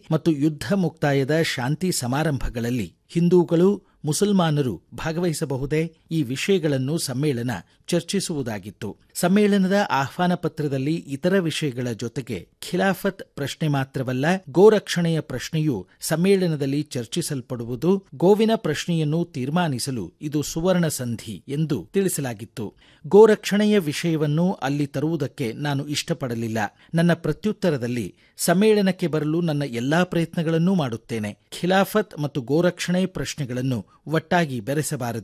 ಮತ್ತು ಯುದ್ಧ ಮುಕ್ತಾಯದ ಶಾಂತಿ ಸಮಾರಂಭಗಳಲ್ಲಿ ಹಿಂದೂಗಳು ಮುಸಲ್ಮಾನರು ಭಾಗವಹಿಸಬಹುದೇ ಈ ವಿಷಯಗಳನ್ನು ಸಮ್ಮೇಳನ ಚರ್ಚಿಸುವುದಾಗಿತ್ತು ಸಮ್ಮೇಳನದ ಆಹ್ವಾನ ಪತ್ರದಲ್ಲಿ ಇತರ ವಿಷಯಗಳ ಜೊತೆಗೆ ಖಿಲಾಫತ್ ಪ್ರಶ್ನೆ ಮಾತ್ರವಲ್ಲ ಗೋರಕ್ಷಣೆಯ ಪ್ರಶ್ನೆಯೂ ಸಮ್ಮೇಳನದಲ್ಲಿ ಚರ್ಚಿಸಲ್ಪಡುವುದು ಗೋವಿನ ಪ್ರಶ್ನೆಯನ್ನು ತೀರ್ಮಾನಿಸಲು ಇದು ಸುವರ್ಣ ಸಂಧಿ ಎಂದು ತಿಳಿಸಲಾಗಿತ್ತು ಗೋರಕ್ಷಣೆಯ ವಿಷಯವನ್ನು ಅಲ್ಲಿ ತರುವುದಕ್ಕೆ ನಾನು ಇಷ್ಟಪಡಲಿಲ್ಲ ನನ್ನ ಪ್ರತ್ಯುತ್ತರದಲ್ಲಿ ಸಮ್ಮೇಳನಕ್ಕೆ ಬರಲು ನನ್ನ ಎಲ್ಲಾ ಪ್ರಯತ್ನಗಳನ್ನೂ ಮಾಡುತ್ತೇನೆ ಖಿಲಾಫತ್ ಮತ್ತು ಗೋರಕ್ಷಣೆ ಪ್ರಶ್ನೆಗಳನ್ನು ಒಟ್ಟಾಗಿ ಬೆರೆಸಬಾರದು